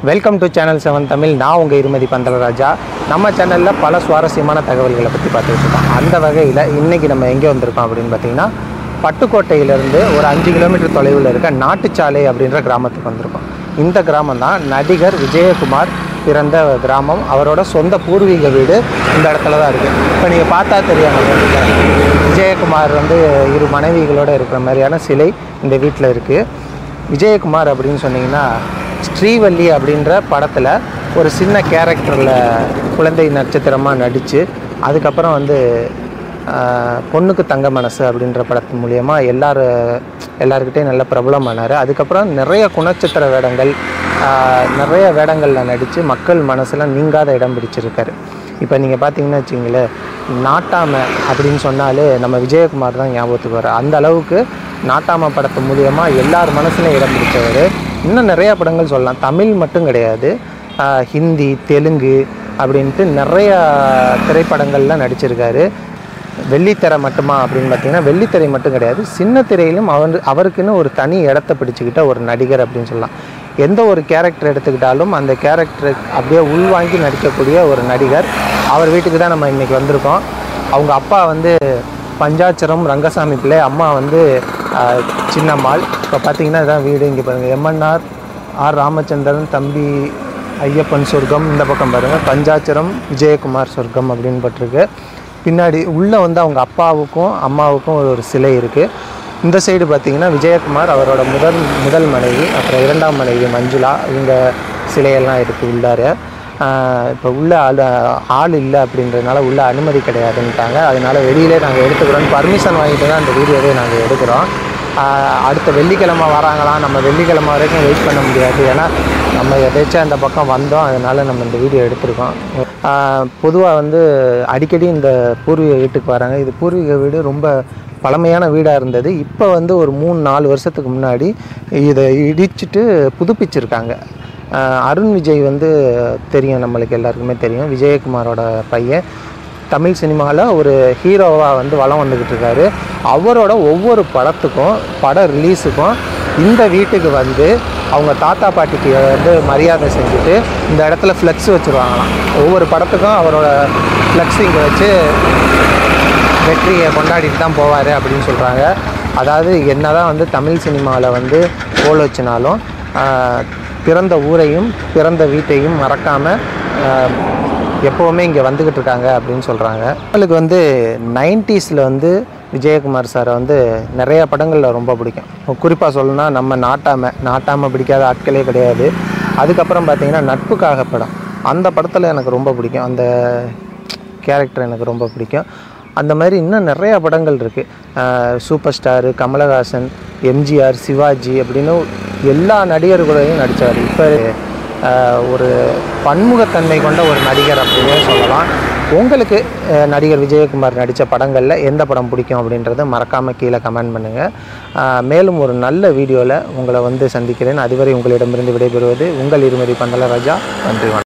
Welcome to channel seven Tamil நான் உங்கள் இருமதி பந்தலராஜா நம்ம சேனலில் பல சுவாரஸ்யமான தகவல்களை பற்றி பார்த்துட்டு இருக்கோம் அந்த வகையில் இன்றைக்கி நம்ம எங்கே வந்திருக்கோம் அப்படின்னு பார்த்தீங்கன்னா பட்டுக்கோட்டையிலேருந்து ஒரு அஞ்சு கிலோமீட்டர் தொலைவில் இருக்க நாட்டுச்சாலை அப்படின்ற கிராமத்துக்கு வந்திருக்கோம் இந்த கிராமம் தான் நடிகர் விஜயகுமார் பிறந்த கிராமம் அவரோட சொந்த பூர்வீக வீடு இந்த இடத்துல தான் இருக்குது இப்போ நீங்கள் பார்த்தா தெரியும் அந்த வீட்டுல. விஜயகுமார் வந்து இரு மனைவிகளோடு இருக்கிற மாதிரியான சிலை இந்த வீட்டில் இருக்குது விஜயகுமார் அப்படின்னு சொன்னீங்கன்னா ஸ்ரீவல்லி அப்படின்ற படத்தில் ஒரு சின்ன கேரக்டரில் குழந்தை நட்சத்திரமாக நடித்து அதுக்கப்புறம் வந்து ஆஹ், பொண்ணுக்கு தங்க மனசு அப்படின்ற படத்து மூலயமா எல்லார் எல்லாருக்கிட்டையும் நல்ல பிரபலமானார் அதுக்கப்புறம் நிறைய குணச்சித்திர வேடங்கள் ஆஹ், நிறைய வேடங்களில் நடித்து மக்கள் மனசில் நீங்காத இடம் பிடிச்சிருக்காரு இப்போ நீங்கள் பார்த்தீங்கன்னா வச்சிங்களேன் நாட்டாமை அப்படின்னு சொன்னாலே நம்ம விஜயகுமார் தான் ஞாபகத்துக்கு வர அந்த அளவுக்கு நாட்டாமை படத்து மூலியமாக எல்லார் மனசுலையும் இடம் பிடிச்சவர் இன்னும் நிறைய படங்கள் சொல்லலாம் தமிழ் மட்டும் கிடையாது ஆஹ் ஹிந்தி தெலுங்கு அப்படின்ட்டு நிறைய திரைப்படங்கள்லாம் நடிச்சிருக்காரு வெள்ளித்திரை மட்டுமா அப்படின்னு பார்த்தீங்கன்னா வெள்ளித்திரை மட்டும் கிடையாது சின்ன திரையிலும் அவர் அவருக்குன்னு ஒரு தனி இடத்த பிடிச்சிக்கிட்ட ஒரு நடிகர் அப்படின்னு சொல்லலாம் எந்த ஒரு கேரக்டர் எடுத்துக்கிட்டாலும் அந்த கேரக்டர் அப்படியே உள்வாங்கி நடிக்கக்கூடிய ஒரு நடிகர் அவர் வீட்டுக்கு தான் நம்ம இன்றைக்கி வந்திருக்கோம் அவங்க அப்பா வந்து பஞ்சாட்சரம் ரங்கசாமி பிள்ளை அம்மா வந்து ஆஹ், சின்னம்மாள் இப்போ பார்த்தீங்கன்னா இதான் வீடு இங்கே பாருங்கள் எம்என்ஆர் ஆர் ராமச்சந்திரன் தம்பி ஐயப்பன் சொர்க்கம் இந்த பக்கம் பாருங்கள் பஞ்சாட்சரம் விஜயகுமார் சொர்க்கம் அப்படின்னு பட்டிருக்கு பின்னாடி உள்ளே வந்து அவங்க அப்பாவுக்கும் அம்மாவுக்கும் ஒரு ஒரு சிலை இருக்குது இந்த சைடு பார்த்தீங்கன்னா விஜயகுமார் அவரோட முதல் முதல் மனைவி அப்புறம் இரண்டாம் மனைவி மஞ்சுளா இவங்க சிலையெல்லாம் இருக்குது உள்ளார இப்போ உள்ள ஆள் ஆள் இல்லை அப்படின்றதுனால உள்ள அனுமதி கிடையாதுன்ட்டாங்க அதனால வெளியிலே நாங்கள் எடுத்துக்கிறோம் பர்மிஷன் வாங்கிட்டு தான் அந்த வீடியோவே நாங்கள் எடுக்கிறோம் ஆஹ் அடுத்த வெள்ளிக்கிழமை வராங்களாம் நம்ம வெள்ளிக்கிழமை வரைக்கும் வெயிட் பண்ண முடியாது ஏன்னா நம்ம எதாச்சும் அந்த பக்கம் வந்தோம் அதனால் நம்ம இந்த வீடியோ எடுத்திருக்கோம் பொதுவாக வந்து அடிக்கடி இந்த பூர்வீக வீட்டுக்கு வராங்க இது பூர்வீக வீடு ரொம்ப பழமையான வீடாக இருந்தது இப்போ வந்து ஒரு மூணு நாலு வருஷத்துக்கு முன்னாடி இதை இடிச்சிட்டு புதுப்பிச்சிருக்காங்க ஆஹ் அருண் விஜய் வந்து தெரியும் நம்மளுக்கு எல்லாருக்குமே தெரியும் விஜயகுமாரோட பையன் தமிழ் சினிமாவில் ஒரு ஹீரோவாக வந்து வலம் வந்துக்கிட்டு இருக்காரு அவரோட ஒவ்வொரு படத்துக்கும் பட ரிலீஸுக்கும் இந்த வீட்டுக்கு வந்து அவங்க தாத்தா பாட்டிக்கு வந்து மரியாதை செஞ்சுட்டு இந்த இடத்துல ஃப்ளெக்ஸ் வச்சுருவாங்களாம் ஒவ்வொரு படத்துக்கும் அவரோட ஃப்ளெக்ஸ் இங்கே வச்சு வெற்றியை கொண்டாடிட்டு தான் போவார் அப்படின்னு சொல்கிறாங்க அதாவது என்னதான் வந்து தமிழ் சினிமாவில் வந்து கோல் வச்சினாலும் ஆஹ், பிறந்த ஊரையும் பிறந்த வீட்டையும் மறக்காமல் எப்போவுமே இங்கே வந்துக்கிட்டு இருக்காங்க அப்படின்னு சொல்கிறாங்க அவங்களுக்கு வந்து நைன்டிஸில் வந்து விஜயகுமார் சாரை வந்து நிறைய படங்களில் ரொம்ப பிடிக்கும் குறிப்பாக சொல்லணும்னா நம்ம நாட்டாமை நாட்டாமை பிடிக்காத ஆட்களே கிடையாது அதுக்கப்புறம் பார்த்தீங்கன்னா நட்புக்காக படம் அந்த படத்தில் எனக்கு ரொம்ப பிடிக்கும் அந்த கேரக்டர் எனக்கு ரொம்ப பிடிக்கும் அந்த மாதிரி இன்னும் நிறையா படங்கள் இருக்குது சூப்பர் ஸ்டாரு கமலஹாசன் எம்ஜிஆர் சிவாஜி அப்படின்னு எல்லா நடிகர்களையும் நடித்தார் இப்போ ஒரு பன்முகத்தன்மை கொண்ட ஒரு நடிகர் அப்படின்னே சொல்லலாம் உங்களுக்கு அஹ், நடிகர் விஜயகுமார் நடித்த படங்களில் எந்த படம் பிடிக்கும் அப்படின்றத மறக்காமல் கீழே கமெண்ட் பண்ணுங்கள் மேலும் ஒரு நல்ல வீடியோவில் உங்களை வந்து சந்திக்கிறேன் அதுவரை உங்களிடமிருந்து விடைபெறுவது உங்கள் இருமதி பந்தலராஜா நன்றி வணக்கம்